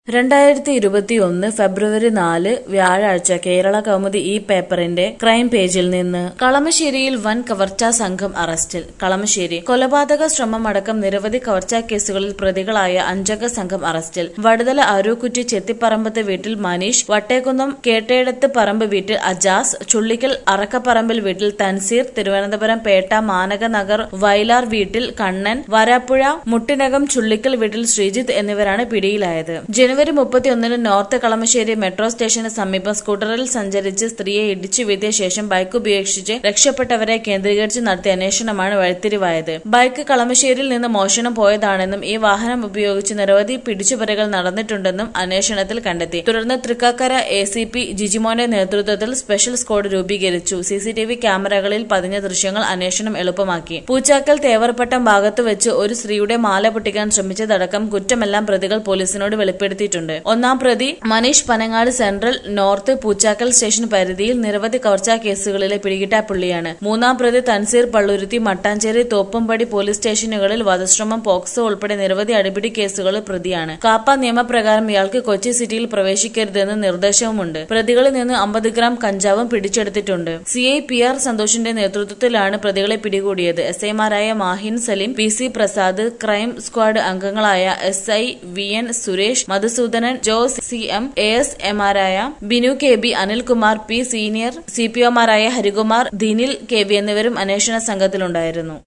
രണ്ടായിരത്തി ഇരുപത്തിയൊന്ന് ഫെബ്രുവരി നാല് വ്യാഴാഴ്ച കേരള കൗമുദി ഈ പേപ്പറിന്റെ ക്രൈം പേജിൽ നിന്ന് കളമശ്ശേരിയിൽ വൻ കവർച്ചാ സംഘം അറസ്റ്റിൽ കളമശ്ശേരി കൊലപാതക ശ്രമമടക്കം നിരവധി കവർച്ചാ കേസുകളിൽ പ്രതികളായ അഞ്ചംഗ സംഘം അറസ്റ്റിൽ വടുതല അരൂക്കുറ്റി ചെത്തിപ്പറമ്പത്ത് വീട്ടിൽ മനീഷ് വട്ടേക്കുന്നം കേട്ടേടത്ത് പറമ്പ് വീട്ടിൽ അജാസ് ചുള്ളിക്കൽ അറക്കപ്പറമ്പിൽ വീട്ടിൽ തൻസീർ തിരുവനന്തപുരം പേട്ട മാനക നഗർ വയലാർ വീട്ടിൽ കണ്ണൻ വരാപ്പുഴ മുട്ടിനകം ചുള്ളിക്കൽ വീട്ടിൽ ശ്രീജിത്ത് എന്നിവരാണ് പിടിയിലായത് ജനുവരി മുപ്പത്തിയൊന്നിന് നോർത്ത് കളമശ്ശേരി മെട്രോ സ്റ്റേഷന് സമീപം സ്കൂട്ടറിൽ സഞ്ചരിച്ച് സ്ത്രീയെ ഇടിച്ചു വീഴ്ത്തിയ ശേഷം ബൈക്ക് ഉപേക്ഷിച്ച് രക്ഷപ്പെട്ടവരെ കേന്ദ്രീകരിച്ച് നടത്തിയ അന്വേഷണമാണ് വഴിത്തിരിവായത് ബൈക്ക് കളമശ്ശേരിയിൽ നിന്ന് മോഷണം പോയതാണെന്നും ഈ വാഹനം ഉപയോഗിച്ച് നിരവധി പിടിച്ചുപറികൾ നടന്നിട്ടുണ്ടെന്നും അന്വേഷണത്തിൽ കണ്ടെത്തി തുടർന്ന് തൃക്കാക്കര എ സി പി ജിജിമോന്റെ നേതൃത്വത്തിൽ സ്പെഷ്യൽ സ്ക്വാഡ് രൂപീകരിച്ചു സിസിടിവി ക്യാമറകളിൽ പതിഞ്ഞ ദൃശ്യങ്ങൾ അന്വേഷണം എളുപ്പമാക്കി പൂച്ചാക്കൽ തേവർപ്പട്ടം ഭാഗത്ത് വെച്ച് ഒരു സ്ത്രീയുടെ മാല പൊട്ടിക്കാൻ ശ്രമിച്ചതടക്കം കുറ്റമെല്ലാം പ്രതികൾ പോലീസിനോട് വെളിപ്പെടുത്തിയിട്ടുണ്ട് ഒന്നാം പ്രതി Maneesh Panangad central north Poochakkal station പരിധിയിൽ നിരവധി കവർച്ചാ കേസുകളിലെ പിടികിട്ടാപ്പുള്ളിയാണ് മൂന്നാം പ്രതി തൻസീർ പള്ളുരുത്തി മട്ടാഞ്ചേരി തോപ്പുംപടി പോലീസ് സ്റ്റേഷനുകളിൽ വധശ്രമം പോക്സോ ഉൾപ്പെടെ നിരവധി അടിപിടി കേസുകളിൽ പ്രതിയാണ് കാപ്പ നിയമപ്രകാരം ഇയാൾക്ക് കൊച്ചി സിറ്റിയിൽ പ്രവേശിക്കരുതെന്ന് നിർദ്ദേശവുമുണ്ട് പ്രതികളിൽ നിന്ന് അമ്പത് ഗ്രാം കഞ്ചാവും പിടിച്ചെടുത്തിട്ടുണ്ട് സി ഐ പി ആർ സന്തോഷിന്റെ നേതൃത്വത്തിലാണ് പ്രതികളെ പിടികൂടിയത് എസ് ഐമാരായ Mahin Saleem P C Prasad crime squad അംഗങ്ങളായ S I V N Suresh Madhusoodanan Jose C M A S എമാരായ Binu K B Anilkumar P senior C P ഒമാരായ ഹരികുമാർ ദിനിൽ കെ വി എന്നിവരും അന്വേഷണ സംഘത്തിലുണ്ടായിരുന്നു